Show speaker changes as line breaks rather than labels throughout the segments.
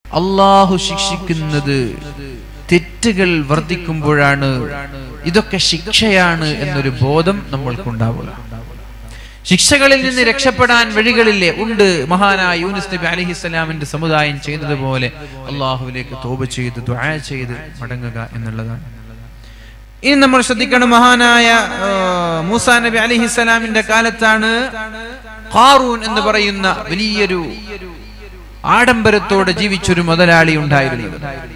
അള്ളാഹു ശിക്ഷിക്കുന്നത് തെറ്റുകൾ വർദ്ധിക്കുമ്പോഴാണ് ഇതൊക്കെ ശിക്ഷയാണ് എന്നൊരു ബോധം നമ്മൾക്കുണ്ടാവുക ശിക്ഷകളിൽ നിന്ന് രക്ഷപ്പെടാൻ വഴികളില്ലേ ഉണ്ട് മഹാനായ യൂനുസ് നബി അലഹിസ്സലാമിന്റെ സമുദായം ചെയ്തതുപോലെ അള്ളാഹുവിലേക്ക് തോപ ചെയ്ത് ദുആ ചെയ്ത് മടങ്ങുക എന്നുള്ളതാണ് ഇനി നമ്മൾ ശ്രദ്ധിക്കണം മഹാനായ ആ, മൂസാ നബി അലിഹിസ്സലാമിന്റെ കാലത്താണ് ഖാറൂൻ എന്ന് പറയുന്ന വലിയൊരു ആഡംബരത്തോടെ ജീവിച്ചൊരു മുതലാളി ഉണ്ടായിരുന്നത്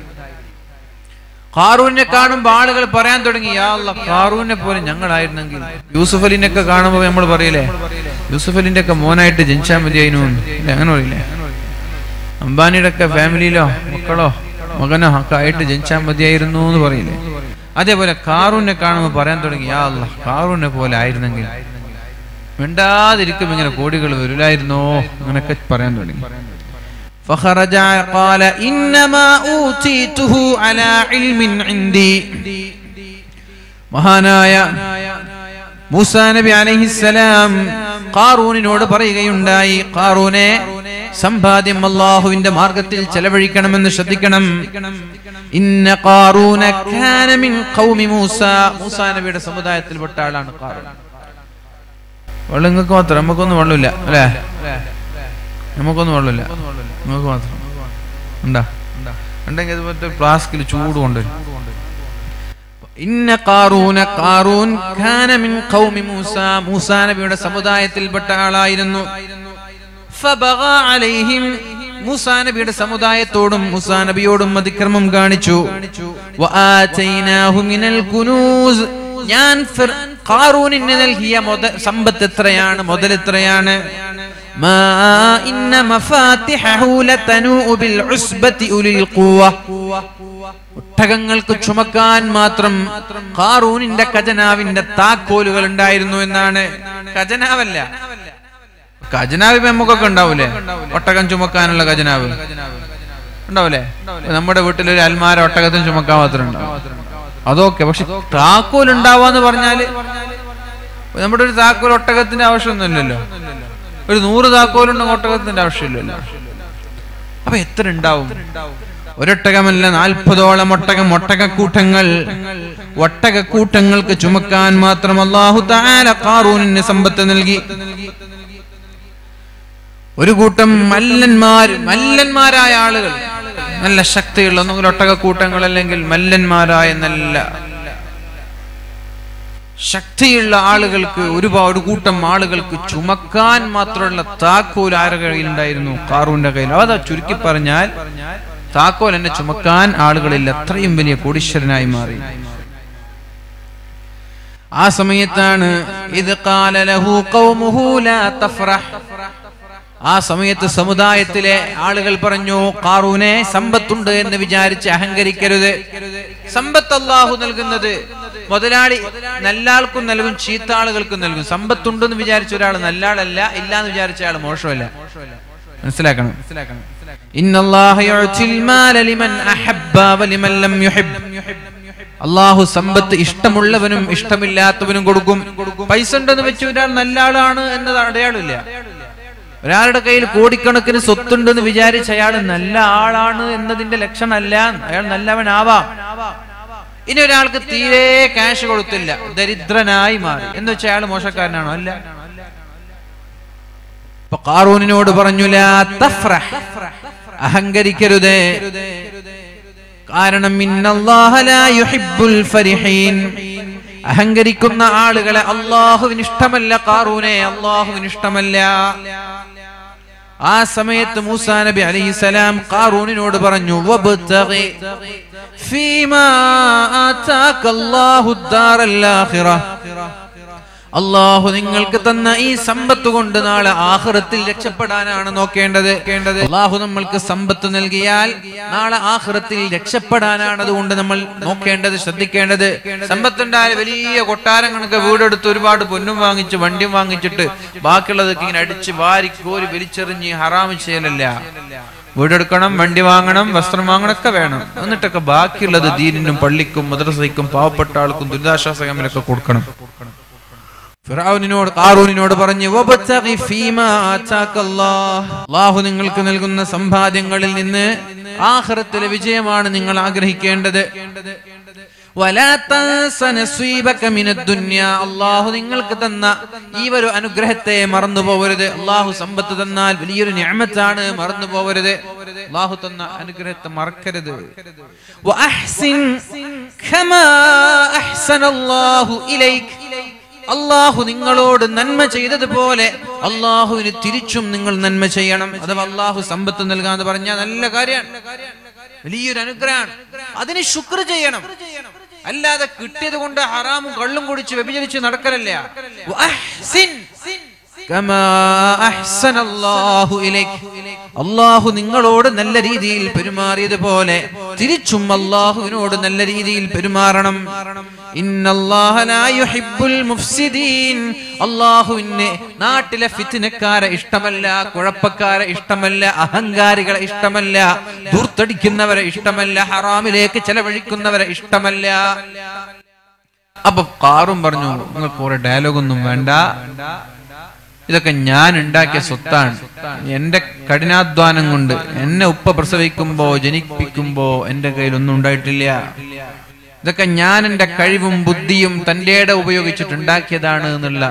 ഖാറൂനെ കാണുമ്പോൾ ആളുകൾ പറയാൻ തുടങ്ങി യാ അല്ലാ, ഖാറൂനെ പോലെ ഞങ്ങളായിരുന്നെങ്കിൽ യൂസുഫ് അലിനൊക്കെ കാണുമ്പോൾ നമ്മൾ പറയില്ലേ യൂസുഫ് അലിന്റെ ഒക്കെ മോനായിട്ട് ജനിച്ചാൽ മതിയായിരുന്നു ഇല്ല, അങ്ങനെ പറയില്ലേ അംബാനിയുടെ ഒക്കെ ഫാമിലിയിലോ മക്കളോ മകനോ ഒക്കെ ആയിട്ട് ജനിച്ചാൽ മതിയായിരുന്നു എന്ന് പറയില്ലേ അതേപോലെ കാറൂനെ കാണുമ്പോൾ പറയാൻ തുടങ്ങി യാ അല്ല കാറൂനെ പോലെ ആയിരുന്നെങ്കിൽ മിണ്ടാതിരിക്കും ഇങ്ങനെ കോടികൾ വരില്ലായിരുന്നോ അങ്ങനെയൊക്കെ പറയാൻ തുടങ്ങി فخرج قال إنما أوتيته على علم عندي മഹാനായ മൂസാ നബി അലൈഹിസ്സലാം ഖാറൂനിനോട് പറയുകയുണ്ടായി ഖാറൂനെ സമ്പാദ്യം അള്ളാഹുവിന്റെ മാർഗത്തിൽ ചെലവഴിക്കണമെന്ന് ശ്രദ്ധിക്കണം ഇന്ന ഖാറൂന കാന മിൻ ഖൗമി മൂസ മൂസാ നബിയുടെ സമുദായത്തിൽപ്പെട്ട ആളാണ് ഖാറൂൻ വെള്ളം നിങ്ങൾക്ക് മാത്രം നമുക്കൊന്നും വെള്ളമില്ല അല്ലേ നമുക്കൊന്നും വെള്ളമില്ല നമുക്ക് മാത്രം ഉണ്ടാ ഉണ്ടെങ്കിൽ അതുപോലത്തെ ഫ്ലാസ്കിൽ ചൂട് കൊണ്ടുവരും ഇന്ന ഖാറൂന ഖാറൂൻ കാന മിൻ ഖൗമി മൂസ മൂസാ നബിയുടെ സമുദായത്തിൽപ്പെട്ട ആളായിരുന്നു ഫബഗ അലൈഹിം മൂസാ നബിയുടെ സമുദായത്തോടും മൂസാ നബിയോടും അതിക്രമം കാണിച്ചു വആതൈനാഹു മിനൽ കുനൂസ് ഞാൻ ഫിർ- ഖാറൂനിന് നൽകിയ മുത സമ്പത്ത് എത്രയാണ് മുതൽ എത്രയാണ് മാ ഇന്ന മഫാത്തിഹഹു ലതനൂഉ ബിൽ ഉസ്ബതി ഉലിൽ ഖുവ ഒട്ടകങ്ങൾക്ക് ചുമക്കാൻ മാത്രം ഖാറൂനിന്റെ ഖജനാവിന്റെ താക്കോലുകൾ ഉണ്ടായിരുന്നു എന്നാണ് ഖജനാവല്ല ഖജനാവ് ഇപ്പൊ നമുക്കൊക്കെ ഉണ്ടാവൂലേ ഒട്ടകം ചുമക്കാനുള്ള ഖജനാവ് ഉണ്ടാവൂലേ നമ്മുടെ വീട്ടിലൊരു അൽമാര ഒട്ടകത്തിന് ചുമക്കാൻ മാത്രം ഉണ്ടാവും അതൊക്കെ പക്ഷെ താക്കോൽ ഉണ്ടാവാന്ന് പറഞ്ഞാല് നമ്മുടെ ഒരു താക്കോൽ ഒട്ടകത്തിന്റെ ആവശ്യമൊന്നുമില്ലല്ലോ ഒരു നൂറ് താക്കോലുണ്ടെങ്കിൽ ഒട്ടകത്തിന്റെ ആവശ്യമില്ലല്ലോ അപ്പൊ എത്ര ഉണ്ടാവും ഒരൊട്ടകമല്ല നാൽപ്പതോളം ഒട്ടകം ഒട്ടകക്കൂട്ടങ്ങൾ ഒട്ടകക്കൂട്ടങ്ങൾക്ക് ചുമക്കാൻ മാത്രം അള്ളാഹു താല കാറൂനിന് സമ്പത്ത് നൽകി ഒരു കൂട്ടം മല്ലന്മാർ മല്ലന്മാരായ ആളുകൾ നല്ല ശക്തിയുള്ള ഒന്നുകിൽ ഒട്ടകക്കൂട്ടങ്ങൾ അല്ലെങ്കിൽ മല്ലന്മാരായ നല്ല ശക്തിയുള്ള ആളുകൾക്ക് ഒരുപാട് കൂട്ടം ആളുകൾക്ക് ചുമക്കാൻ മാത്രമുള്ള താക്കോൽ ആരുടെ കയ്യിലുണ്ടായിരുന്നു കാറൂന്റെ കയ്യിൽ അതാ ചുരുക്കി പറഞ്ഞാൽ താക്കോൽ എന്നെ ചുമക്കാൻ ആളുകളിൽ അത്രയും വലിയ കോടീശ്വരനായി മാറി ആ സമയത്താണ് ഇത് കാല ലഹു ഖൗമുഹു ലാ തഫ്റഹ് ആ സമയത്ത് സമുദായത്തിലെ ആളുകൾ പറഞ്ഞു കാറൂനെ സമ്പത്തുണ്ട് എന്ന് വിചാരിച്ച് അഹങ്കരിക്കരുത് സമ്പത്ത് അള്ളാഹു നൽകുന്നത് മുതലാളി നല്ല ആൾക്കും നൽകും ചീത്ത ആളുകൾക്കും നൽകും സമ്പത്തുണ്ടെന്ന് വിചാരിച്ച ഒരാൾ നല്ല ആളല്ല ഇല്ല എന്ന് വിചാരിച്ച ആൾ മോശമല്ല മനസ്സിലാക്കണം ഇന്നല്ലാഹ യുഅ്തിൽ മാല ലിമൻ അഹബ്ബ വലിമൻ ലം യുഹിബ് അള്ളാഹു സമ്പത്ത് ഇഷ്ടമുള്ളവനും ഇഷ്ടമില്ലാത്തവനും കൊടുക്കും പൈസ ഉണ്ടെന്ന് വെച്ച് ഒരാൾ നല്ല ആളാണ് എന്നത് അടയാളില്ല ഒരാളുടെ കയ്യിൽ കോടിക്കണക്കിന് സ്വത്തുണ്ടെന്ന് വിചാരിച്ച് അയാൾ നല്ല ആളാണ് എന്നതിന്റെ ലക്ഷണമല്ല അയാൾ നല്ലവനാവാം ഇനി ഒരാൾക്ക് തീരെ ക്യാഷ് കൊടുത്തില്ല ദരിദ്രനായി മാറി എന്ന് വെച്ചാൽ അയാൾ മോശക്കാരനാണോ അല്ല ഇപ്പൊ കാറൂനിനോട് പറഞ്ഞു ലാ തഫ്രഹ്. അഹങ്കരിക്കരുതേ കാരണം ഇന്നല്ലാഹ ലാ യുഹിബ്ബുൽ ഫരിഹീൻ അഹങ്കരിക്കുന്ന ആളുകളെ അള്ളാഹുവിന് ഇഷ്ടമല്ല കാറൂനെ അള്ളാഹുവിന് ഇഷ്ടമല്ല ആ സമയത്ത് മൂസാ നബി അലൈഹിസലാം കാറൂനിനോട് പറഞ്ഞു വബ്തഗി ഫീമാ ആതാക അല്ലാഹു ദാറൽ ആഖിറ അള്ളാഹു നിങ്ങൾക്ക് തന്ന ഈ സമ്പത്ത് കൊണ്ട് നാളെ ആഹ്റത്തിൽ രക്ഷപ്പെടാനാണ് നോക്കേണ്ടത് അള്ളാഹു നമ്മൾക്ക് സമ്പത്ത് നൽകിയാൽ നാളെ ആഹ്റത്തിൽ രക്ഷപ്പെടാനാണ് അതുകൊണ്ട് നമ്മൾ നോക്കേണ്ടത് ശ്രദ്ധിക്കേണ്ടത് സമ്പത്തുണ്ടായ വലിയ കൊട്ടാരം കണക്ക് വീടെടുത്ത് ഒരുപാട് പൊന്നും വാങ്ങിച്ച് വണ്ടിയും വാങ്ങിച്ചിട്ട് ബാക്കിയുള്ളതൊക്കെ ഇങ്ങനെ അടിച്ച് വാരി കോരി വലിച്ചെറിഞ്ഞ് ഹറാമ് ചെയ്യലല്ല വീടെടുക്കണം വണ്ടി വാങ്ങണം വസ്ത്രം വാങ്ങണം ഒക്കെ വേണം എന്നിട്ടൊക്കെ ബാക്കിയുള്ളത് ദീനിനും പള്ളിക്കും മദ്രസയ്ക്കും പാവപ്പെട്ട ആൾക്കും ദുരിതാശ്വാസ ക്യാമ്പിലൊക്കെ കൊടുക്കണം ഫിറഔനിനോട് കാറൂനിനോട് പറഞ്ഞു "വബ്തഗി ഫീമാ ആതാക അല്ലാഹ്." അല്ലാഹു നിങ്ങൾക്ക് നൽകുന്ന സമ്പാദ്യങ്ങളിൽ നിന്ന് ആഖിറത്തിലെ വിജയമാണ് നിങ്ങൾ ആഗ്രഹിക്കേണ്ടത് വലാ തൻസ നസീബക മിനദ് ദുനിയ. അള്ളാഹു നിങ്ങൾക്ക് തന്ന ഈ ഒരു അനുഗ്രഹത്തെ മറന്നു പോകരുത് അള്ളാഹു സമ്പത്ത് തന്നാൽ വലിയൊരു ഞാമത്താണ് മറന്നു പോകരുത് അള്ളാഹു തന്ന അനുഗ്രഹത്തെ മറക്കരുത് വഅഹ്സിൻ കമാ അഹ്സനല്ലാഹു ഇലൈക് അള്ളാഹു നിങ്ങളോട് നന്മ ചെയ്തതുപോലെ അള്ളാഹുവിന് തിരിച്ചും നിങ്ങൾ നന്മ ചെയ്യണം അഥവാ അള്ളാഹു സമ്പത്ത് നൽകാന്ന് പറഞ്ഞാൽ നല്ല കാര്യമാണ് വലിയൊരു അനുഗ്രഹമാണ് അതിന് ശുക്ർ ചെയ്യണം അല്ലാതെ കിട്ടിയത് കൊണ്ട് ഹറാമും കള്ളും കുടിച്ച് വ്യഭിചരിച്ച് നടക്കലല്ല വഅഹ്സിൻ കമാ അഹ്സനല്ലാഹു ഇലൈക്. അള്ളാഹു നിങ്ങളോട് നല്ല രീതിയിൽ പെരുമാറിയതുപോലെ തിരിച്ചും അള്ളാഹുവിനോട് നല്ല രീതിയിൽ പെരുമാറണം ഇന്നല്ലാഹ ലാ യുഹിബ്ബുൽ മുഫ്സിദീൻ. അള്ളാഹുവിന് നാട്ടിലെ ഫിത്തിനക്കാരെ ഇഷ്ടമല്ല കുഴപ്പക്കാരെ ഇഷ്ടമല്ല അഹങ്കാരികളെ ഇഷ്ടമല്ല ദൂർത്തടിക്കുന്നവരെ ഇഷ്ടമല്ല ഹറാമിലേക്ക് ചെലവഴിക്കുന്നവരെ ഇഷ്ടമല്ല അപ്പൊ കാറും പറഞ്ഞു നിങ്ങൾക്ക് കുറെ ഡയലോഗൊന്നും വേണ്ട ഇതൊക്കെ ഞാൻ ഉണ്ടാക്കിയ സ്വത്താണ് എന്റെ കഠിനാധ്വാനം കൊണ്ട് എന്നെ ഉപ്പ പ്രസവിക്കുമ്പോ ജനിപ്പിക്കുമ്പോ എന്റെ കയ്യിൽ ഒന്നും ഉണ്ടായിട്ടില്ല ഇതൊക്കെ ഞാൻ എന്റെ കഴിവും ബുദ്ധിയും തന്റെ ഇട ഉപയോഗിച്ചിട്ട് ഉണ്ടാക്കിയതാണ് എന്നുള്ള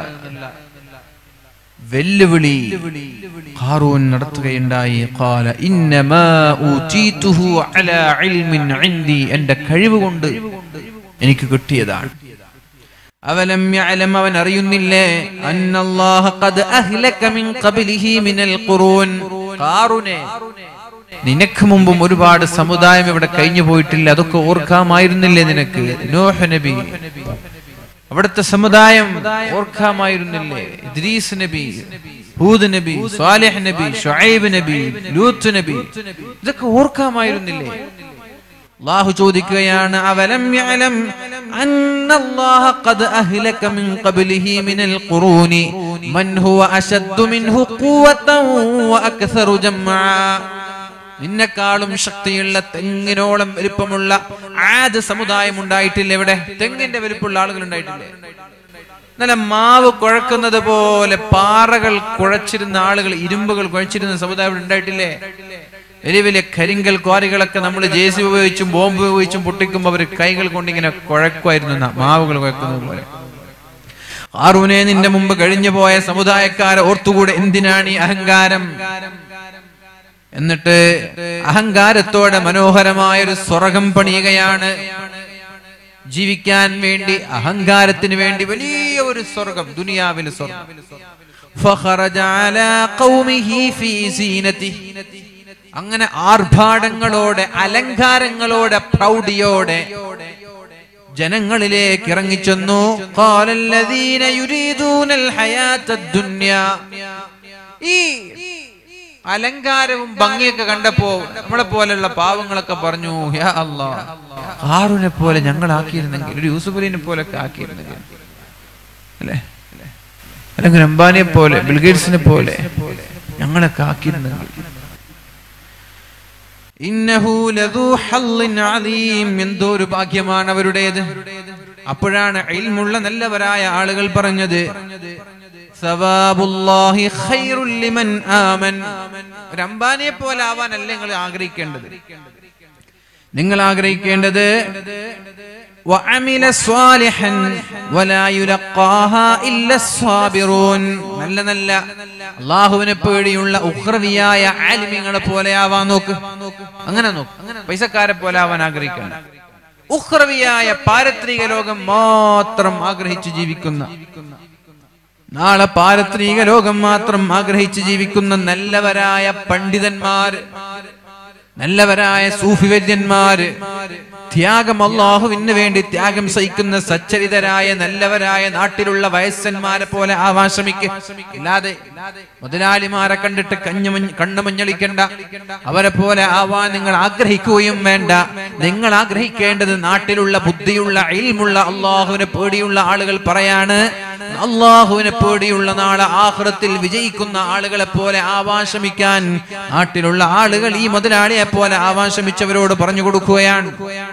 വെല്ലുവിളി ഹാറൂൻ നടത്തുകയുണ്ടായി ഖാല ഇന്നമാ ഊതീതുഹു അലാ ഇൽമിൻ ഇൻദി എന്റെ കഴിവ് കൊണ്ട് എനിക്ക് കിട്ടിയതാണ് അവലം യഅലം അവൻ അറിയുന്നില്ലേ അന്നല്ലാഹ ഖദ് അഹ്ലക മിൻ ഖബ്ലിഹി മിനൽ ഖുറൂൻ ഖാറൂനെ നിനക്ക് മുമ്പും ഒരുപാട് സമുദായം ഇവിടെ കഴിഞ്ഞു പോയിട്ടില്ല അതൊക്കെ ഓർക്കാമായിരുന്നില്ലേ നിനക്ക് നോഹ് നബി അവിടുത്തെ സമുദായം ഓർക്കാമായിരുന്നില്ലേ ഇദ്രീസ് നബി ഹൂദ് നബി സ്വാലിഹ് നബി ഷുഐബ് നബി ലൂത്ത് നബി ഇതൊക്കെ ഓർക്കാമായിരുന്നില്ലേ അള്ളാഹു ചോദിക്കുകയാണ് അവലം യഅലം അന്നല്ലാഹ ഖദ് അഹ്ലക മിൻ ഖബ്ലിഹി മിനൽ ഖുറൂനി മൻ ഹുവ അശദ്ദു മിൻഹു ഖുവതൻ വഅക്സറു ജംആ നിന്നെക്കാളും ശക്തിയുള്ള തെങ്ങിനോളം വലിപ്പമുള്ള ആദ് സമുദായം ഉണ്ടായിട്ടില്ല ഇവിടെ തെങ്ങിന്റെ വലിപ്പമുള്ള ആളുകൾ ഉണ്ടായിട്ടില്ലേ നല്ല മാവ് കുഴക്കുന്നത് പോലെ പാറകൾ കുഴച്ചിരുന്ന ആളുകൾ ഇരുമ്പുകൾ കുഴച്ചിരുന്ന സമുദായം ഇവിടെ ഉണ്ടായിട്ടില്ലേ വലിയ വലിയ കരിങ്കൽ ക്വാറികളൊക്കെ നമ്മൾ ജെ സി ഉപയോഗിച്ചും ബോംബ് ഉപയോഗിച്ചും പൊട്ടിക്കുമ്പോൾ അവർ കൈകൾ കൊണ്ടിങ്ങനെ കുഴക്കുമായിരുന്നു ന- മാവുകൾ കുഴക്കുന്നത് പോലെ ആറൂനെ നിന്റെ മുമ്പ് കഴിഞ്ഞു പോയ സമുദായക്കാരെ ഓർത്തുകൂടെ എന്തിനാണ് ഈ അഹങ്കാരം എന്നിട്ട് അഹങ്കാരത്തോടെ മനോഹരമായ ഒരു സ്വർഗം പണിയുകയാണ് ജീവിക്കാൻ വേണ്ടി അഹങ്കാരത്തിന് വേണ്ടി വലിയ ഒരു സ്വർഗം ദുനിയാവിൽ സ്വർഗം فخرج على قومه في زينته. അങ്ങനെ ആർഭാടങ്ങളോടെ അലങ്കാരങ്ങളോടെ പ്രൗഢിയോടെ ജനങ്ങളിലേക്ക് ഇറങ്ങിച്ചെന്നു قال الذين يريدون الحياة الدنيا. ഈ അലങ്കാരവും ഭംഗിയൊക്കെ കണ്ടപ്പോ നമ്മളെ പോലെയുള്ള പാവങ്ങളൊക്കെ പറഞ്ഞു യാ അല്ലാ ഹാറൂനെ പോലെ ഞങ്ങൾ ആക്കിയിരുന്നെങ്കിൽ ഒരു യൂസുഫലിനെ പോലൊക്കെ ആക്കിയിരുന്നെങ്കിൽ അല്ലേ അല്ലെങ്കിൽ അംബാനിയെ പോലെ ബിൽഗേറ്റ്സിനെ പോലെ ഞങ്ങളൊക്കെ ആക്കിയിരുന്നെങ്കിൽ ഇന്നഹു ലദൂ ഹള്ളിൻ അലീം എന്തോ ഒരു ഭാഗ്യമാണ് അവരുടേത് അപ്പോഴാണ് ഇൽമുള്ള നല്ലവരായ ആളുകൾ പറഞ്ഞത് സവാബുല്ലാഹി ഖൈറുൽ ലിമൻ ആമൻ ഒരു അംബാനിയെ പോലെ ആവാനല്ല നിങ്ങൾ ആഗ്രഹിക്കേണ്ടത് നിങ്ങൾ ആഗ്രഹിക്കേണ്ടത് وعمل صالحا ولا يلقاها إلا الصابرون നല്ല നല്ല അള്ളാഹുവിനെ പേടിയുള്ള ഉഹ്രവിയായ ആലിമ്യങ്ങളെ പോലെ ആവാൻ നോക്ക് അങ്ങനെ നോക്ക് പൈസക്കാരെ പോലെ ആവാൻ ആഗ്രഹിക്കണം ഉഹ്രവിയായ പാരത്രിക ലോകം മാത്രം ആഗ്രഹിച്ചു ജീവിക്കുന്ന നാളെ പാരത്രിക ലോകം മാത്രം ആഗ്രഹിച്ച് ജീവിക്കുന്ന നല്ലവരായ പണ്ഡിതന്മാര് നല്ലവരായ സൂഫി വൈദ്യന്മാര് ത്യാഗം അള്ളാഹുവിന് വേണ്ടി ത്യാഗം സഹിക്കുന്ന സച്ചരിതരായ നല്ലവരായ നാട്ടിലുള്ള വയസ്സന്മാരെ പോലെ ആവാൻ ശ്രമിക്കുക ഇല്ലാതെ മുതലാളിമാരെ കണ്ടിട്ട് കഞ്ഞുമഞ്ഞ് കണ്ണു മഞ്ഞളിക്കണ്ട അവരെ പോലെ ആവാൻ നിങ്ങൾ ആഗ്രഹിക്കുകയും വേണ്ട നിങ്ങൾ ആഗ്രഹിക്കേണ്ടത് നാട്ടിലുള്ള ബുദ്ധിയുള്ള ഇൽമുള്ള അള്ളാഹുവിനെ പേടിയുള്ള ആളുകൾ പറയാണ് അള്ളാഹുവിനെ പേടിയുള്ള നാളെ ആഹ്റത്തിൽ വിജയിക്കുന്ന ആളുകളെ പോലെ ആവാൻ ശ്രമിക്കാൻ നാട്ടിലുള്ള ആളുകൾ ഈ മുതലാളിയെ പോലെ ആവാൻ ശ്രമിച്ചവരോട് പറഞ്ഞു കൊടുക്കുകയാണ്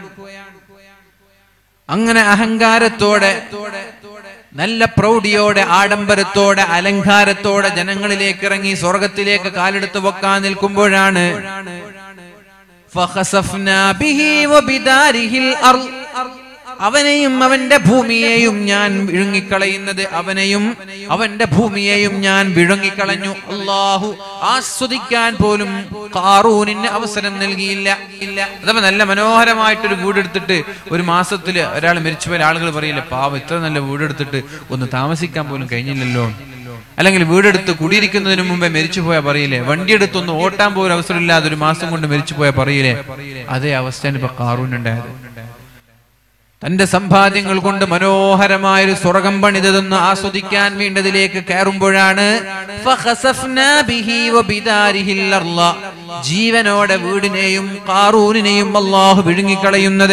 അങ്ങനെ അഹങ്കാരത്തോടെ നല്ല പ്രൗഢിയോടെ ആഡംബരത്തോടെ അലങ്കാരത്തോടെ ജനങ്ങളിലേക്ക് ഇറങ്ങി സ്വർഗത്തിലേക്ക് കാലെടുത്ത് വെക്കാൻ നിൽക്കുമ്പോഴാണ് فخسفنا به وبداره الأرض അവനെയും അവന്റെ ഭൂമിയെയും ഞാൻ വിഴുങ്ങിക്കളയുന്നത് അവനെയും അവന്റെ ഭൂമിയെയും ഞാൻ വിഴുങ്ങിക്കളഞ്ഞു അള്ളാഹു ആസ്വദിക്കാൻ പോലും കാറൂനിന് അവസരം നൽകിയില്ല ഇല്ല അതപ്പോ നല്ല മനോഹരമായിട്ടൊരു വീടെടുത്തിട്ട് ഒരു മാസത്തില് ഒരാൾ മരിച്ചുപോയ ആളുകൾ പറയില്ല പാവം ഇത്ര നല്ല വീടെടുത്തിട്ട് ഒന്ന് താമസിക്കാൻ പോലും കഴിഞ്ഞില്ലല്ലോ അല്ലെങ്കിൽ വീടെടുത്ത് കുടിയിരിക്കുന്നതിന് മുമ്പേ മരിച്ചുപോയാൽ പറയില്ലേ വണ്ടിയെടുത്തൊന്ന് ഓട്ടാൻ പോലും അവസരമില്ലാതെ ഒരു മാസം കൊണ്ട് മരിച്ചുപോയാൽ പറയില്ലേ അതേ അവസ്ഥയാണ് ഇപ്പൊ കാറൂനുണ്ടായത് തന്റെ സമ്പാദ്യങ്ങൾ കൊണ്ട് മനോഹരമായൊരു സ്വർഗം പണിതെന്ന് ആസ്വദിക്കാൻ വേണ്ടതിലേക്ക് കയറുമ്പോഴാണ് ഫഖസഫ്നാ ബിഹി വബിദാരിഹിൽ അർള. ജീവനോടെ വീടിനെയും കാറൂനിനെയും അള്ളാഹു വിഴുങ്ങിക്കളയുന്നത്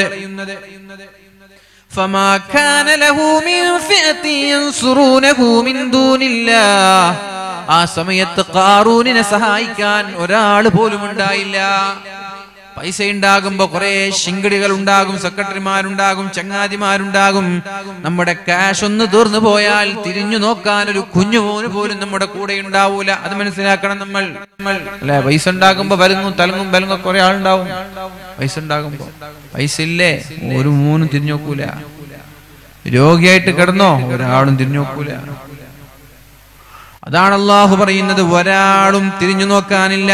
فما كان له من فئة ينصرونه من دون الله ആ സമയത്ത് കാറൂനിനെ സഹായിക്കാൻ ഒരാൾ പോലും ഉണ്ടായില്ല പൈസ ഉണ്ടാകുമ്പോ കുറെ ശിങ്കടികൾ ഉണ്ടാകും സെക്രട്ടറിമാരുണ്ടാകും ചങ്ങാതിമാരുണ്ടാകും നമ്മുടെ ക്യാഷ് ഒന്ന് തീർന്നു പോയാൽ തിരിഞ്ഞു നോക്കാൻ ഒരു കുഞ്ഞുമോന് പോലും നമ്മുടെ കൂടെ ഉണ്ടാവൂല അത് മനസ്സിലാക്കണം നമ്മൾ നമ്മൾ അല്ലെ പൈസ ഉണ്ടാകുമ്പോ വരുന്നു തലങ്ങും ബലങ്ങും കുറെ ആളുണ്ടാവും പൈസ ഉണ്ടാകുമ്പോ പൈസ ഇല്ലേ ഒരു മൂന്നും തിരിഞ്ഞു നോക്കൂല രോഗിയായിട്ട് കിടന്നോ ഒരാളും തിരിഞ്ഞു നോക്കൂല അതാണ് അള്ളാഹു പറയുന്നത് ഒരാളും തിരിഞ്ഞു നോക്കാനില്ല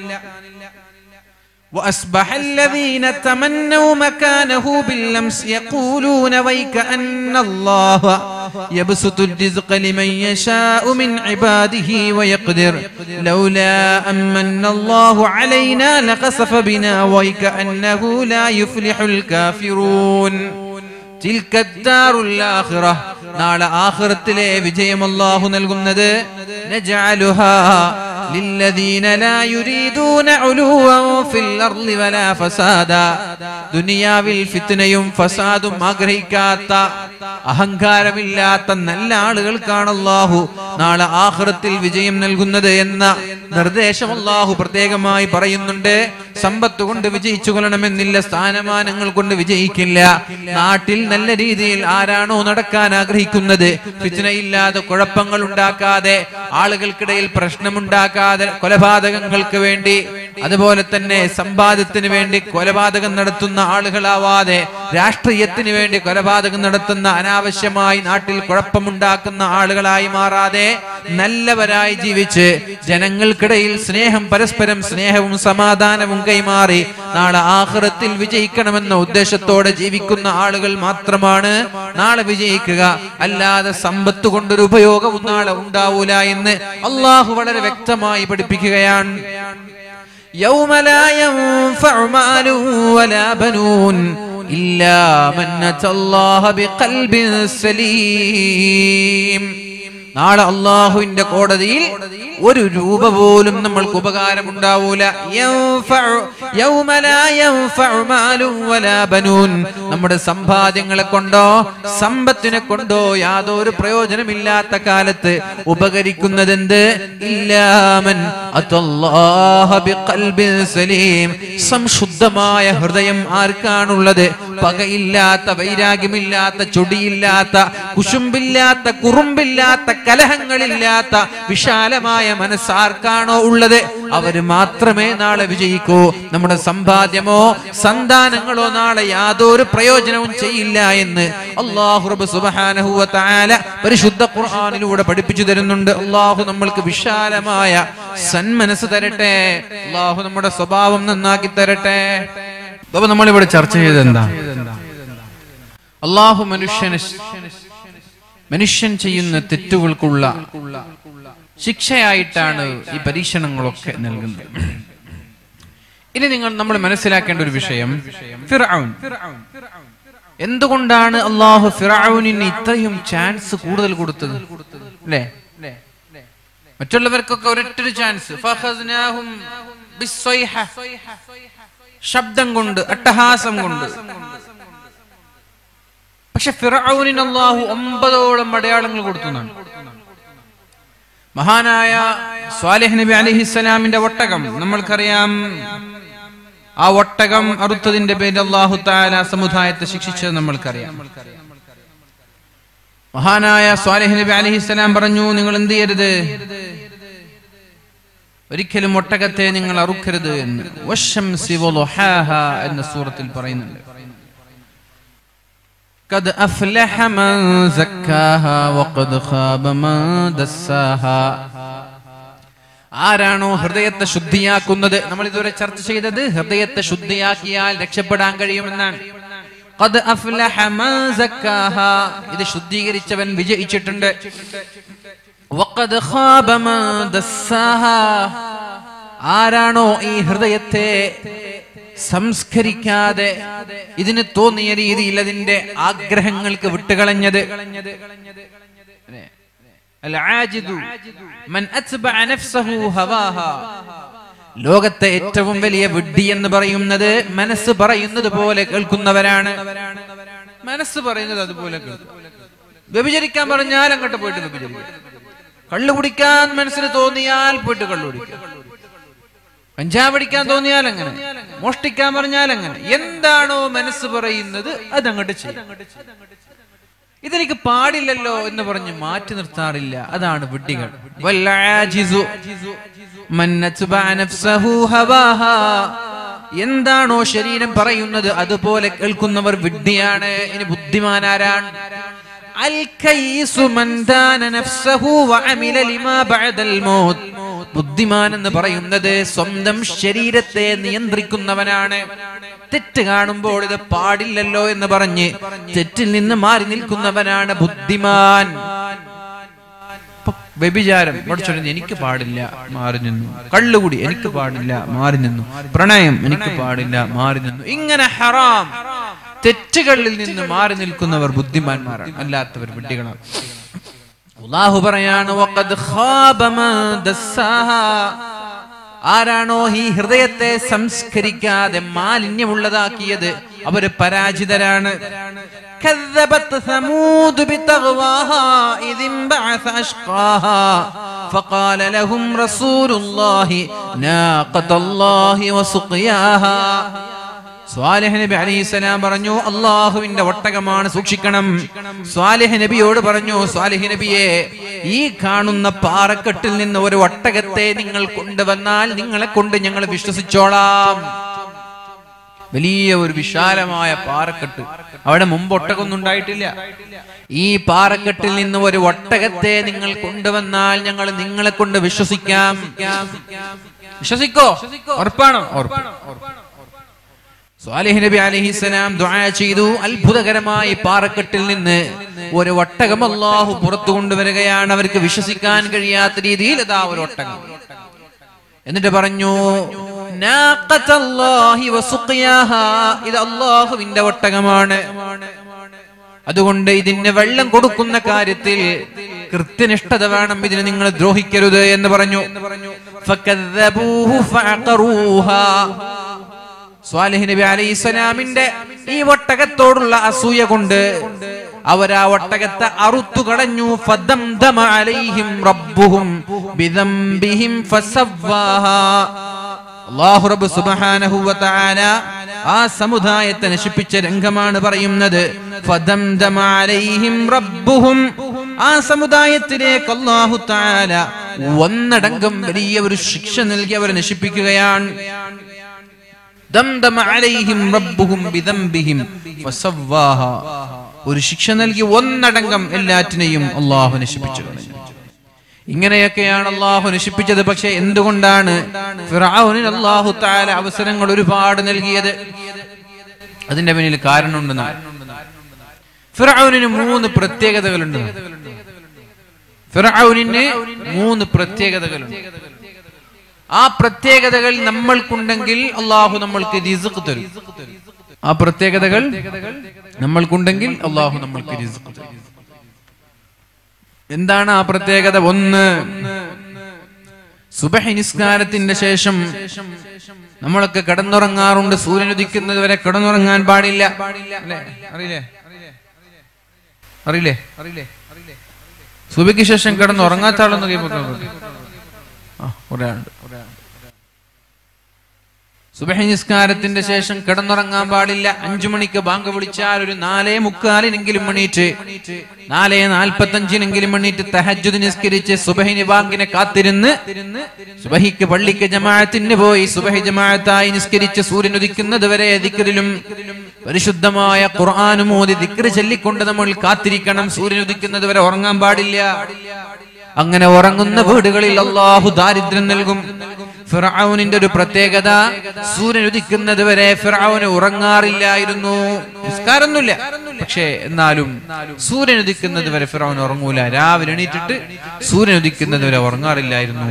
وأصبح الذين تمنوا مكانه باللمس يقولون ويك أن الله يبسط الرزق لمن يشاء من عباده ويقدر لولا أمن الله علينا لخسف بنا ويك أنه لا يفلح الكافرون تلك الدار الآخرة നാളെ ആഖിറത്തിലെ വിജയം അല്ലാഹു നൽകുന്നത് നജഅലുഹാ للذين لا يريدون علوا في الأرض ولا فسادا ദുനിയാവിൽ ഫിത്നയും ഫസാദും ആഗ്രഹിക്കാത്ത അഹങ്കാരമില്ലാത്ത നല്ല ആളുകൾക്കാണ് അല്ലാഹു നാളെ ആഖിറത്തിൽ വിജയം നൽകുന്നത് എന്ന നിർദ്ദേശം അല്ലാഹു പ്രത്യേകമായി പറയുന്നുണ്ട് സമ്പത്ത് കൊണ്ട് വിജയിച്ചു കൊള്ളണമെന്നില്ല സ്ഥാനമാനങ്ങൾ കൊണ്ട് വിജയിക്കില്ല നാട്ടിൽ നല്ല രീതിയിൽ ആരാണോ നടക്കാൻ ആഗ്രഹിക്കുന്നത് ഫിത്നയില്ലാതെ കുഴപ്പങ്ങൾ ഉണ്ടാക്കാതെ ആളുകൾക്കിടയിൽ പ്രശ്നമുണ്ടാക്കാതെ കൊലപാതകങ്ങൾക്ക് വേണ്ടി അതുപോലെ തന്നെ സമ്പാദ്യത്തിന് വേണ്ടി കൊലപാതകം നടത്തുന്ന ആളുകളാവാതെ രാഷ്ട്രീയത്തിന് വേണ്ടി കൊലപാതകം നടത്തുന്ന അനാവശ്യമായി നാട്ടിൽ കുഴപ്പമുണ്ടാക്കുന്ന ആളുകളായി മാറാതെ നല്ലവരായി ജീവിച്ച് ജനങ്ങൾക്കിടയിൽ സ്നേഹം പരസ്പരം സ്നേഹവും സമാധാനവും കൈമാറി നാളെ ആഹ്റത്തിൽ വിജയിക്കണമെന്ന ഉദ്ദേശത്തോടെ ജീവിക്കുന്ന ആളുകൾ മാത്രമാണ് നാളെ വിജയിക്കുക അല്ലാതെ സമ്പത്ത് കൊണ്ടൊരു ഉപയോഗവും നാളെ ഉണ്ടാവൂല എന്ന് അള്ളാഹു വളരെ വ്യക്തമായി പഠിപ്പിക്കുകയാണ് يوم لا ينفع مال ولا بنون إلا من أتى الله بقلب سليم നാളെ അള്ളാഹുവിന്റെ കോടതിയിൽ ഒരു രൂപ പോലും നമ്മൾക്ക് ഉപകാരമുണ്ടാവൂല യൻഫഉ- യൗമ ലാ യൻഫഉ മാലും വലാ ബനൂൻ. നമ്മുടെ സമ്പാദ്യങ്ങളെ കൊണ്ടോ സമ്പത്തിനെ കൊണ്ടോ യാതൊരു പ്രയോജനമില്ലാത്ത കാലത്ത് ഉപകരിക്കുന്നതെന്ത് ഇല്ലാമൻ അത്തല്ലാഹ ബിഖൽബിൻ സലീം സംശുദ്ധമായ ഹൃദയം ആർക്കാണുള്ളത് പകയില്ലാത്ത വൈരാഗ്യമില്ലാത്ത ചൊടിയില്ലാത്ത കുശുമ്പില്ലാത്ത കുറുമ്പില്ലാത്ത കലഹങ്ങളില്ലാത്ത വിശാലമായ മനസ്സാർക്കാണോ ഉള്ളത് അവര് മാത്രമേ നാളെ വിജയിക്കൂ നമ്മുടെ സമ്പാദ്യമോ സന്താനങ്ങളോ നാളെ യാതൊരു പ്രയോജനവും ചെയ്യില്ല എന്ന് അള്ളാഹു റബ്ബ് സുബ്ഹാനഹു വ തആല പരിശുദ്ധ ഖുർആനിലൂടെ പഠിപ്പിച്ചു തരുന്നുണ്ട് അള്ളാഹു നമ്മൾക്ക് വിശാലമായ സന്മനസ് തരട്ടെ അള്ളാഹു നമ്മുടെ സ്വഭാവം നന്നാക്കി തരട്ടെ അപ്പൊ നമ്മളിവിടെ ചർച്ച ചെയ്തത് എന്താ അള്ളാഹു മനുഷ്യന് മനുഷ്യൻ ചെയ്യുന്ന തെറ്റുകൾക്കുള്ള ശിക്ഷയായിട്ടാണ് ഈ പരീക്ഷണങ്ങളൊക്കെ നൽകുന്നത് ഇനി നിങ്ങൾ നമ്മൾ മനസ്സിലാക്കേണ്ട ഒരു വിഷയം ഫിർഔൻ എന്തുകൊണ്ടാണ് അള്ളാഹു ഫിറൌനിന് ഇത്രയും ചാൻസ് കൂടുതൽ കൊടുത്തത് അല്ലേ മറ്റുള്ളവർക്കൊക്കെ ഒരൊറ്റൊരു ചാൻസ് ഫഖദ്നാഹും ബിസ്സൈഹ. ശബ്ദം കൊണ്ട് അട്ടഹാസം കൊണ്ട് പക്ഷെ ഫിറൌനിന് അള്ളാഹു ഒമ്പതോളം അടയാളങ്ങൾ കൊടുത്തു എന്നാണ് മഹാനായ സ്വാലിഹ് നബി അലിഹിസ്സലാമിന്റെ ഒട്ടകം നമ്മൾക്കറിയാം ആ ഒട്ടകം അറുത്തതിന്റെ പേരിൽ അള്ളാഹു താല സമുദായത്തെ ശിക്ഷിച്ചത് നമ്മൾക്കറിയാം മഹാനായ സ്വാലിഹ് നബി അലിഹിസ്സലാം പറഞ്ഞു നിങ്ങൾ എന്ത് ചെയ്യരുത് ഒരിക്കലും ഒട്ടകത്തെ നിങ്ങൾ അറുക്കരുത് എന്ന് വശംസി വളുഹാഹ എന്ന സൂറത്തിൽ പറയുന്നുണ്ട് قد أفلح من زكاها وقد خاب من دساها ആരാണോ ഹൃദയത്തെ ശുദ്ധിയാക്കുന്നത് നമ്മൾ ഇതുവരെ ചർച്ച ചെയ്തത് ഹൃദയത്തെ ശുദ്ധിയാക്കിയാൽ രക്ഷപ്പെടാൻ കഴിയുമെന്നാണ് ഖദ് അഫ്ലഹ മൻ സക്കാഹ. ഇത് ശുദ്ധീകരിച്ചവൻ വിജയിച്ചിട്ടുണ്ട് വഖദ് ഖാബ മൻ ദസ്സാഹ. ആരാണോ ഈ ഹൃദയത്തെ സംസ്കരിക്കാതെ ഇതിന് തോന്നിയ രീതിയിൽ അതിന്റെ ആഗ്രഹങ്ങൾക്ക് വിട്ടുകളഞ്ഞത് العاجز من أتبع نفسه هواها ലോകത്തെ ഏറ്റവും വലിയ വിഡ്ഢി എന്ന് പറയുന്നത് മനസ്സ് പറയുന്നത് പോലെ കേൾക്കുന്നവരാണ് മനസ്സ് പറയുന്നത് അതുപോലെ കേൾക്കും വ്യഭിചരിക്കാൻ പറഞ്ഞാൽ അങ്ങോട്ട് പോയിട്ട് വ്യഭിചരിക്കും കള്ളു കുടിക്കാൻ മനസ്സിന് തോന്നിയാൽ പോയിട്ട് കള്ളു കുടിക്കും കഞ്ചാവ് അടിക്കാൻ തോന്നിയാൽ അങ്ങനെ മോഷ്ടിക്കാൻ പറഞ്ഞാൽ അങ്ങനെ എന്താണോ മനസ്സ് പറയുന്നത് അതങ്ങോട്ട് ചെയ്യും ഇതെനിക്ക് പാടില്ലല്ലോ എന്ന് പറഞ്ഞ് മാറ്റി നിർത്താറില്ല അതാണ് വിഡ്ഢികൾ വല്ലാജിസു മൻ അത്ബഅ നഫ്സഹു ഹവാഹാ. എന്താണോ ശരീരം പറയുന്നത് അതുപോലെ കേൾക്കുന്നവർ വിഡ്ഢിയാണ് ഇനി ബുദ്ധിമാനാരാണ് അൽ കയ്യിസു മൻ ദാന നഫ്സഹു വഅമില ലിമാ ബഅദൽ മൗത്ത് ബുദ്ധിമാൻ എന്ന് പറയുന്നത് സ്വന്തം ശരീരത്തെ നിയന്ത്രിക്കുന്നവനാണ് തെറ്റ് കാണുമ്പോൾ ഇത് പാടില്ലല്ലോ എന്ന് പറഞ്ഞ് തെറ്റിൽ നിന്ന് മാറി നിൽക്കുന്നവനാണ് ബുദ്ധിമാൻ ഇപ്പൊ വ്യഭിചാരം പഠിച്ചോണ്ട് എനിക്ക് പാടില്ല മാറി നിന്നു കള്ളുകുടി എനിക്ക് പാടില്ല മാറി നിന്നു പ്രണയം എനിക്ക് പാടില്ല മാറി നിന്നു ഇങ്ങനെ ഹറാം തെറ്റുകളിൽ നിന്ന് മാറി നിൽക്കുന്നവർ ബുദ്ധിമാന്മാരാണ് അല്ലാത്തവർ വിഡ്ഢികളാണ് അള്ളാഹു പറയാണ് വഖദ് ഖാബ മൻ ദസ്സാഹാ. ആരാണോ ഈ ഹൃദയത്തെ സംസ്കരിക്കാതെ മാലിന്യമുള്ളതാക്കിയത് അവര് പരാജിതരാണ് كذبت ثمود بتغواها إذ انبعث أشقاها فقال لهم رسول الله ناقة الله وسقياها സ്വാലിഹ് നബി അലൈഹിസ്സലാം പറഞ്ഞു അള്ളാഹുവിന്റെ ഒട്ടകമാണ് സൂക്ഷിക്കണം സ്വാലിഹ് നബിയോട് പറഞ്ഞു സ്വാലിഹ് നബിയെ ഈ കാണുന്ന പാറക്കെട്ടിൽ നിന്ന് ഒരു ഒട്ടകത്തെ നിങ്ങൾ കൊണ്ടുവന്നാൽ നിങ്ങളെ കൊണ്ട് ഞങ്ങൾ വിശ്വസിച്ചോളാം വലിയ ഒരു വിശാലമായ പാറക്കെട്ട് അവിടെ മുമ്പ് ഒട്ടകൊന്നും ഉണ്ടായിട്ടില്ല ഈ പാറക്കെട്ടിൽ നിന്ന് ഒരു ഒട്ടകത്തെ നിങ്ങൾ കൊണ്ടുവന്നാൽ ഞങ്ങൾ നിങ്ങളെ കൊണ്ട് വിശ്വസിക്കാം വിശ്വസിക്കോ ഉറപ്പാണോ ഉറപ്പാണ് സ്വാലിഹ് നബി അലഹിസലാം ദുആ ചെയ്തു അത്ഭുതകരമായി പാറക്കെട്ടിൽ നിന്ന് ഒരു ഒട്ടകം അള്ളാഹു പുറത്തു കൊണ്ടുവരികയാണ് അവർക്ക് വിശ്വസിക്കാൻ കഴിയാത്ത രീതിയിൽ ഇതാ ഒരു ഒട്ടകം എന്നിട്ട് പറഞ്ഞു നാഖത്തല്ലാഹി വസുഖിയാഹാ. ഇത് അള്ളാഹുവിന്റെ ഒട്ടകമാണ് അതുകൊണ്ട് ഇതിന് വെള്ളം കൊടുക്കുന്ന കാര്യത്തിൽ കൃത്യനിഷ്ഠത വേണം ഇതിന് നിങ്ങൾ ദ്രോഹിക്കരുത് എന്ന് പറഞ്ഞു ഫകദ്ദബൂഹു ഫഅഖറൂഹാ. സ്വാലിഹ് നബി അലൈഹി സ്വലാമിന്റെ ഈ ഒട്ടകത്തോടുള്ള അസൂയ കൊണ്ട് അവർ ആ ഒട്ടകത്തെ അറുത്തു കളഞ്ഞു ഫദംദമ അലൈഹിം റബ്ബുഹും ബിദംബിഹിം ഫസവ്വാഹാ. അല്ലാഹു റബ്ബ് സുബ്ഹാനഹു വ തആല ആ സമുദായത്തെ നശിപ്പിച്ച രംഗമാണ് പറയുന്നത് ഫദംദമ അലൈഹിം റബ്ബുഹും ആ സമുദായത്തിലേക്ക് അല്ലാഹു തആല ഒന്നടങ്കം വലിയ ഒരു ശിക്ഷ നൽകി അവരെ നശിപ്പിക്കുകയാണ് ദംദമ അലൈഹിം റബ്ബുഹും ബിദംബിഹിം ഫസവ്വാഹ. ഒരു ശിക്ഷ നൽകി ഒന്നടങ്കം എല്ലാറ്റിനെയും അള്ളാഹു നശിപ്പിച്ചു കളഞ്ഞു ഇങ്ങനെയൊക്കെയാണ് അള്ളാഹു നശിപ്പിച്ചത് പക്ഷെ എന്തുകൊണ്ടാണ് ഫിറഔനിന് അള്ളാഹു താല അവസരങ്ങൾ ഒരുപാട് നൽകിയത് അതിന്റെ പിന്നിൽ കാരണമുണ്ടെന്നാണ് ഫിറഔനിന് മൂന്ന് പ്രത്യേകതകളുണ്ട് ഫിറഔനിന് മൂന്ന് പ്രത്യേകതകളുണ്ട് ആ പ്രത്യേകതകൾ നമ്മൾക്കുണ്ടെങ്കിൽ അള്ളാഹു നമ്മൾക്ക് റിസ്ക് തരും ആ പ്രത്യേകതകൾ നമ്മൾക്കുണ്ടെങ്കിൽ അള്ളാഹു നമ്മൾക്ക് റിസ്ക് തരും എന്താണ് ആ പ്രത്യേകത ഒന്ന് സുബഹി നിസ്കാരത്തിന്റെ ശേഷം നമ്മളൊക്കെ കിടന്നുറങ്ങാറുണ്ട് സൂര്യൻ ഉദിക്കുന്നത് വരെ കിടന്നുറങ്ങാൻ പാടില്ല അല്ലേ? അറിയില്ലേ അറിയില്ലേ അറിയില്ലേ സുബയ്ക്ക് ശേഷം കിടന്നുറങ്ങാത്ത ആളൊന്നും കൈപ്പൊക്കെ ആ ഒരാളുണ്ട് സുബഹി നിസ്കാരത്തിന്റെ ശേഷം കിടന്നുറങ്ങാൻ പാടില്ല അഞ്ചു മണിക്ക് ബാങ്ക് വിളിച്ചാൽ ഒരു നാലേ മുക്കാലിനെങ്കിലും മണീറ്റ് നാലേ നാൽപ്പത്തഞ്ചിനെങ്കിലും മണീറ്റ് തഹജുദ് നിസ്കരിച്ച് സുബഹിന് ബാങ്കിനെ കാത്തിരുന്ന് സുബഹിക്ക് പള്ളിക്ക് ജമാഅത്തിന് പോയി സുബഹി ജമാഅത്തായി നിസ്കരിച്ച് സൂര്യൻ ഉദിക്കുന്നത് വരെ ദിക്റിലും പരിശുദ്ധമായ ഖുർആാനും ഓതി ദിക്റ് ചൊല്ലിക്കൊണ്ട് നമ്മൾ കാത്തിരിക്കണം സൂര്യൻ ഉദിക്കുന്നത് വരെ ഉറങ്ങാൻ പാടില്ല അങ്ങനെ ഉറങ്ങുന്ന വീടുകളിൽ അള്ളാഹു ദാരിദ്ര്യം നൽകും ഫിറൌനിന്റെ ഒരു പ്രത്യേകത സൂര്യൻ ഉദിക്കുന്നത് വരെ ഫിറൌന് ഉറങ്ങാറില്ലായിരുന്നു നിസ്കാരമൊന്നുമില്ല പക്ഷേ എന്നാലും സൂര്യൻ ഉദിക്കുന്നത് വരെ ഫിറൌൻ ഉറങ്ങൂല രാവിലെ എണീറ്റിട്ട് സൂര്യൻ ഉദിക്കുന്നത് വരെ ഉറങ്ങാറില്ലായിരുന്നു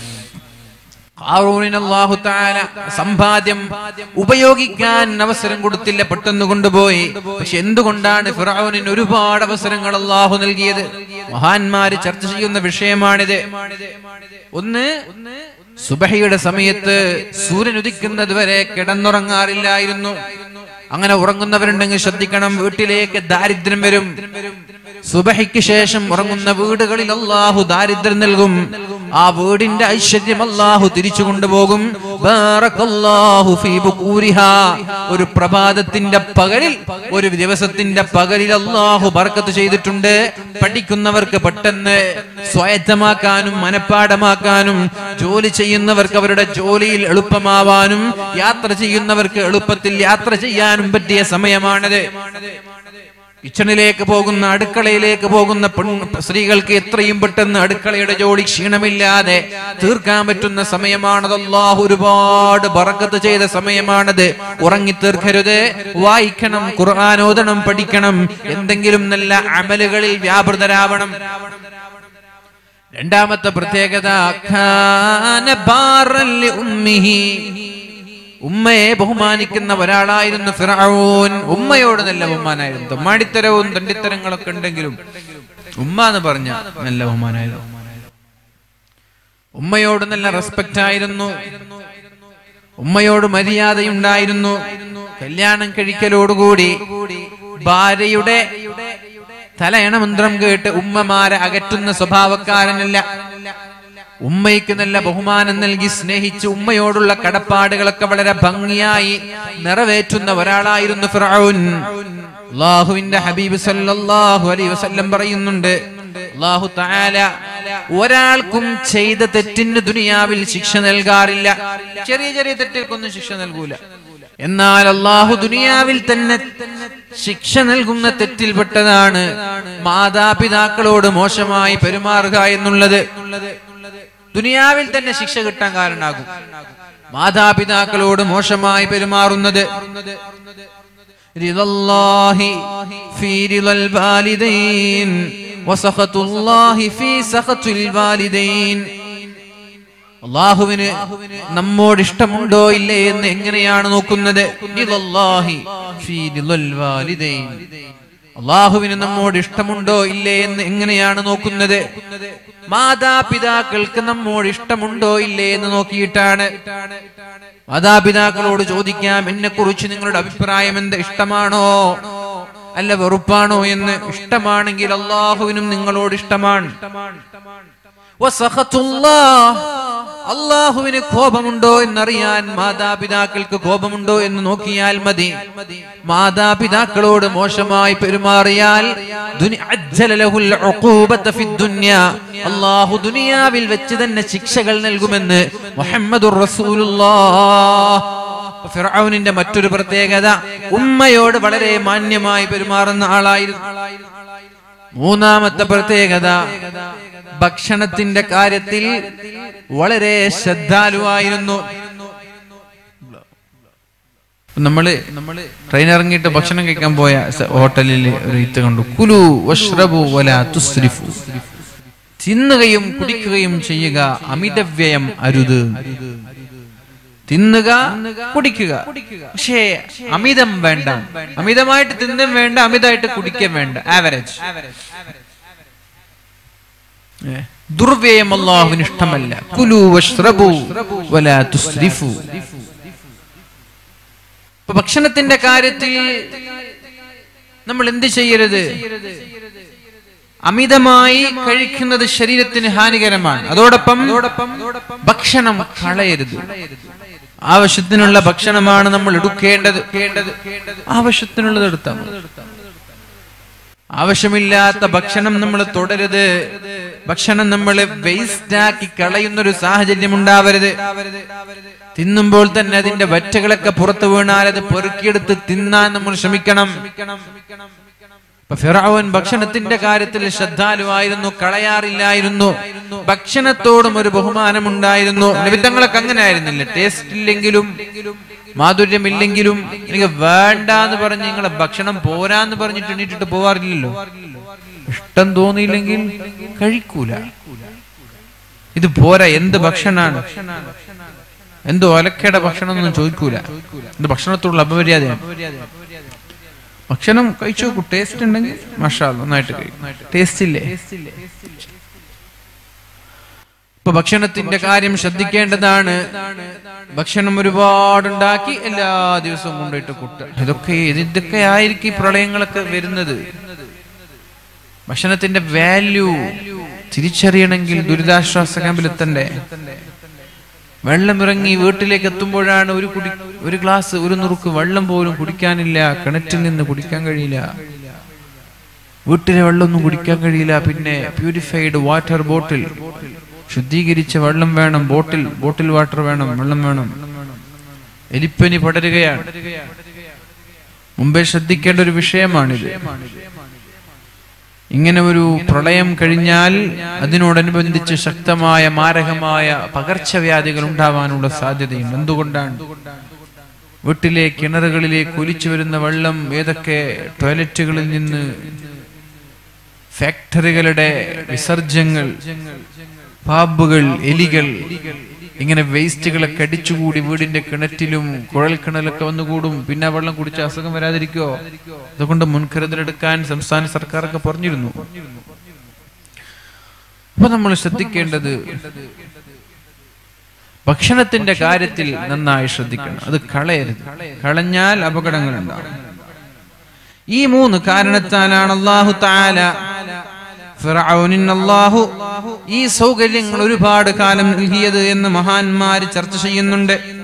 ഹാറൂണിന് അല്ലാഹു തആല സമ്പാദ്യം ഉപയോഗിക്കാൻ അവസരം കൊടുത്തില്ല പെട്ടെന്ന് കൊണ്ടുപോയി പക്ഷെ എന്തുകൊണ്ടാണ് ഫിറൌനിന് ഒരുപാട് അവസരങ്ങൾ അള്ളാഹു നൽകിയത് മഹാന്മാര് ചർച്ച ചെയ്യുന്ന വിഷയമാണിത് ഒന്ന് സുബഹയുടെ സമയത്ത് സൂര്യൻ ഉദിക്കുന്നത് വരെ കിടന്നുറങ്ങാറില്ലായിരുന്നു അങ്ങനെ ഉറങ്ങുന്നവരുണ്ടെങ്കിൽ ശ്രദ്ധിക്കണം വീട്ടിലേക്ക് ദാരിദ്ര്യം വരും സുബഹിക്ക് ശേഷം ഉറങ്ങുന്ന വീടുകളിൽ അള്ളാഹു ദാരിദ്ര്യം നൽകും ആ വീടിന്റെ ഐശ്വര്യം അള്ളാഹു തിരിച്ചു കൊണ്ടുപോകും ബാറക്കല്ലാഹു ഫീ ബുകൂരിഹാ. ഒരു പ്രഭാതത്തിന്റെ പകലിൽ ഒരു ദിവസത്തിന്റെ പകലിൽ അള്ളാഹു ബർക്കത്ത് ചെയ്തിട്ടുണ്ട് പഠിക്കുന്നവർക്ക് പെട്ടെന്ന് സ്വായത്തമാക്കാനും മനപ്പാടമാക്കാനും ജോലി ചെയ്യുന്നവർക്ക് അവരുടെ ജോലിയിൽ എളുപ്പമാവാനും യാത്ര ചെയ്യുന്നവർക്ക് എളുപ്പത്തിൽ യാത്ര ചെയ്യാനും പറ്റിയ സമയമാണിത് കിച്ചണിലേക്ക് പോകുന്ന അടുക്കളയിലേക്ക് പോകുന്ന പെൺ സ്ത്രീകൾക്ക് എത്രയും പെട്ടെന്ന് അടുക്കളയുടെ ജോലി ക്ഷീണമില്ലാതെ തീർക്കാൻ പറ്റുന്ന സമയമാണത് അള്ളാഹു ഒരുപാട് ബറക്കത്ത് ചെയ്ത സമയമാണത് ഉറങ്ങി തീർക്കരുത് വായിക്കണം ഖുർആാനോദണം പഠിക്കണം എന്തെങ്കിലും നല്ല അമലുകളിൽ വ്യാപൃതരാവണം രണ്ടാമത്തെ പ്രത്യേകത ഖാന ബാറൻ ലി ഉമ്മിഹി. ഉമ്മയെ ബഹുമാനിക്കുന്ന ഒരാളായിരുന്നു ഫിറഔൻ ഉമ്മയോട് നല്ല ബഹുമാനായിരുന്നു തൊമ്മാടിത്തരവും തണ്ടിത്തരങ്ങളൊക്കെ ഉണ്ടെങ്കിലും ഉമ്മ എന്ന് പറഞ്ഞ നല്ല ബഹുമാനായിരുന്നു ഉമ്മയോട് നല്ല റെസ്പെക്റ്റ് ആയിരുന്നു ഉമ്മയോട് മര്യാദയുണ്ടായിരുന്നു കല്യാണം കഴിക്കലോടുകൂടി ഭാര്യയുടെ തലയണമന്ത്രം കേട്ട് ഉമ്മമാരെ അകറ്റുന്ന സ്വഭാവക്കാരനല്ല ഉമ്മയ്ക്ക് നല്ല ബഹുമാനം നൽകി സ്നേഹിച്ച് ഉമ്മയോടുള്ള കടപ്പാടുകളൊക്കെ വളരെ ഭംഗിയായി നിറവേറ്റുന്ന ഒരാളായിരുന്നു ഫിറഔൻ അള്ളാഹുവിന്റെ ഹബീബ് സല്ലല്ലാഹു അലൈഹി വസല്ലം പറയുന്നുണ്ട് അള്ളാഹു തആല ഒരാൾക്കും ചെയ്ത തെറ്റിന് ദുനിയാവിൽ ശിക്ഷ നൽകാറില്ല ചെറിയ ചെറിയ തെറ്റുകൾക്കൊന്നും ശിക്ഷ നൽകൂല എന്നാൽ അള്ളാഹു ദുനിയാവിൽ തന്നെ ശിക്ഷ നൽകുന്ന തെറ്റിൽപ്പെട്ടതാണ് മാതാപിതാക്കളോട് മോശമായി പെരുമാറുക എന്നുള്ളത് ദുനിയാവിൽ തന്നെ ശിക്ഷ കിട്ടാൻ കാരണമാകും മാതാപിതാക്കളോട് മോശമായി പെരുമാറുന്നത് റിദല്ലാഹി ഫീ റിദൽ വാലിദൈൻ വസഖത്തുല്ലാഹി ഫീ സഖത്തുൽ വാലിദൈൻ അള്ളാഹുവിന് നമ്മോട് ഇഷ്ടമുണ്ടോ ഇല്ലേ എന്ന് എങ്ങനെയാണ് നോക്കുന്നത് റിദല്ലാഹി ഫീ റിദൽ വാലിദൈൻ അള്ളാഹുവിന് നമ്മോട് ഇഷ്ടമുണ്ടോ ഇല്ലേ എന്ന് എങ്ങനെയാണ് നോക്കുന്നത് മാതാപിതാക്കൾക്ക് നമ്മോട് ഇഷ്ടമുണ്ടോ ഇല്ലേ എന്ന് നോക്കിയിട്ടാണ് മാതാപിതാക്കളോട് ചോദിക്കാം എന്നെ കുറിച്ച് നിങ്ങളുടെ അഭിപ്രായം എന്ത് ഇഷ്ടമാണോ അല്ല വെറുപ്പാണോ എന്ന് ഇഷ്ടമാണെങ്കിൽ അള്ളാഹുവിനും നിങ്ങളോട് ഇഷ്ടമാണ് വസഖത്തുല്ലാഹ്. അള്ളാഹുവിന് കോപമുണ്ടോ എന്നറിയാൻ മാതാപിതാക്കൾക്ക് കോപമുണ്ടോ എന്ന് നോക്കിയാൽ മതി മാതാപിതാക്കളോട് മോശമായി പെരുമാറിയാൽ ദുനി- അജ്ജല ലഹുൽ ഉഖൂബത ഫിദ് ദുനിയ. അള്ളാഹു ദുനിയാവിൽ വെച്ച് തന്നെ ശിക്ഷകൾ നൽകുമെന്ന് മുഹമ്മദുർ റസൂലുള്ളാഹ് ഫിറഔനിന്റെ മറ്റൊരു പ്രത്യേകത ഉമ്മയോട് വളരെ മാന്യമായി പെരുമാറുന്ന ആളായിരുന്നു മൂന്നാമത്തെ പ്രത്യേകത ഭക്ഷണത്തിന്റെ കാര്യത്തിൽ വളരെ ശ്രദ്ധാലുവായിരുന്നു നമ്മള് നമ്മള് ട്രെയിൻ ഇറങ്ങിയിട്ട് ഭക്ഷണം കഴിക്കാൻ പോയ സ- ഹോട്ടലിൽ ഒരു ഇത്ത കണ്ടു കുലു വഷ്റബു വല തുസ്രിഫു തിന്നുകയും കുടിക്കുകയും ചെയ്യുക അമിതവ്യയം അരുത് തിന്നുക കുടിക്കുക പക്ഷേ അമിതം വേണ്ട അമിതമായിട്ട് തിന്നും വേണ്ട അമിതമായിട്ട് കുടിക്കാൻ വേണ്ട ആവറേജ് ദുർവ്യയം അള്ളാഹുവിന് ഇഷ്ടമല്ല കുലു വഷ്റബു വല തുസ്രിഫു ഇപ്പൊ ഭക്ഷണത്തിന്റെ കാര്യത്തിൽ നമ്മൾ എന്ത് ചെയ്യരുത് അമിതമായി കഴിക്കുന്നത് ശരീരത്തിന് ഹാനികരമാണ് അതോടൊപ്പം ഭക്ഷണം കളയരുത് ആവശ്യത്തിനുള്ള ഭക്ഷണമാണ് നമ്മൾ എടുക്കേണ്ടത് ആവശ്യത്തിനുള്ളത് എടുത്താൽ മതി. ആവശ്യമില്ലാത്ത ഭക്ഷണം നമ്മൾ തുടരുത് ഭക്ഷണം നമ്മൾ വേസ്റ്റ് ആക്കി കളയുന്ന ഒരു സാഹചര്യം ഉണ്ടാവരുത് തിന്നുമ്പോൾ തന്നെ അതിന്റെ വറ്റകളൊക്കെ പുറത്തു വീണാൽ അത് പെറുക്കിയെടുത്ത് തിന്നാൻ നമ്മൾ ശ്രമിക്കണം ഇപ്പൊ ഫിറഔൻ ഭക്ഷണത്തിന്റെ കാര്യത്തിൽ ശ്രദ്ധാലുവായിരുന്നു കളയാറില്ലായിരുന്നു ഭക്ഷണത്തോടും ഒരു ബഹുമാനമുണ്ടായിരുന്നു നിമിത്തങ്ങളൊക്കെ അങ്ങനെ ആയിരുന്നില്ല ടേസ്റ്റ് ഇല്ലെങ്കിലും മാധുര്യമില്ലെങ്കിലും എനിക്ക് വേണ്ട എന്ന് പറഞ്ഞ് നിങ്ങളെ ഭക്ഷണം പോരാന്ന് പറഞ്ഞിട്ട് എണീറ്റിട്ട് പോവാറില്ലല്ലോ ഇഷ്ടം തോന്നിയില്ലെങ്കിൽ കഴിക്കൂല ഇത് പോരാ എന്ത് ഭക്ഷണാണ് എന്ത് ഒലക്കയുടെ ഭക്ഷണം ഒന്നും ചോദിക്കൂല ഇത് ഭക്ഷണത്തോടുള്ള അപമര്യാദയാണ് ഭക്ഷണം കഴിച്ചു നോക്കൂ ടേസ്റ്റ് ഉണ്ടെങ്കിൽ മഷാ നന്നായിട്ട് കഴിക്കും ടേസ്റ്റ് ഇല്ലേ ഇപ്പൊ ഭക്ഷണത്തിന്റെ കാര്യം ശ്രദ്ധിക്കേണ്ടതാണ് ഭക്ഷണം ഒരുപാടുണ്ടാക്കി എല്ലാ ദിവസവും കൊണ്ടുപോയിട്ട് കുട്ടുക ഇതൊക്കെ ഇതൊക്കെ ആയിരിക്കും ഈ പ്രളയങ്ങളൊക്കെ വരുന്നത് ഭക്ഷണത്തിന്റെ വാല്യൂ തിരിച്ചറിയണമെങ്കിൽ ദുരിതാശ്വാസ ക്യാമ്പിൽ എത്തണ്ടേ വെള്ളം ഇറങ്ങി വീട്ടിലേക്ക് എത്തുമ്പോഴാണ് ഒരു കുടി ഒരു ഗ്ലാസ് ഒരു നുറുക്ക് വെള്ളം പോലും കുടിക്കാനില്ല കിണറ്റിൽ നിന്ന് കുടിക്കാൻ കഴിയില്ല വീട്ടിലെ വെള്ളമൊന്നും കുടിക്കാൻ കഴിയില്ല പിന്നെ പ്യൂരിഫൈഡ് വാട്ടർ ബോട്ടിൽ ശുദ്ധീകരിച്ച വെള്ളം വേണം ബോട്ടിൽ ബോട്ടിൽ വാട്ടർ വേണം വെള്ളം വേണം എലിപ്പനി പടരുകയാണ് മുമ്പേ ശ്രദ്ധിക്കേണ്ട ഒരു വിഷയമാണിത് ഇങ്ങനെ ഒരു പ്രളയം കഴിഞ്ഞാൽ അതിനോടനുബന്ധിച്ച് ശക്തമായ മാരകമായ പകർച്ചവ്യാധികൾ ഉണ്ടാവാനുള്ള സാധ്യതയുണ്ട് എന്തുകൊണ്ടാണ് വീട്ടിലെ കിണറുകളിലേക്ക് ഒലിച്ചു വരുന്ന വെള്ളം ഏതൊക്കെ ടോയ്ലറ്റുകളിൽ നിന്ന് ഫാക്ടറികളുടെ വിസർജ്യങ്ങൾ പാമ്പുകൾ എലികൾ ഇങ്ങനെ വേസ്റ്റുകളൊക്കെ അടിച്ചുകൂടി വീടിന്റെ കിണറ്റിലും കുഴൽ കിണലൊക്കെ വന്നുകൂടും പിന്നെ ആ വെള്ളം കുടിച്ച് അസുഖം വരാതിരിക്കോ അതുകൊണ്ട് മുൻകരുതലെടുക്കാൻ സംസ്ഥാന സർക്കാരൊക്കെ പറഞ്ഞിരുന്നു അപ്പൊ നമ്മൾ ശ്രദ്ധിക്കേണ്ടത് ഭക്ഷണത്തിന്റെ കാര്യത്തിൽ നന്നായി ശ്രദ്ധിക്കണം അത് കളയരുത് കളഞ്ഞാൽ അപകടങ്ങൾ ഉണ്ടാവും ഈ മൂന്ന് കാരണത്താലാണ് അള്ളാഹു താല ഫിറഔനിന് അല്ലാഹു ഈ സൗകര്യങ്ങൾ ഒരുപാട് കാലം നൽകിയത് എന്ന് മഹാന്മാര് ചർച്ച ചെയ്യുന്നുണ്ട്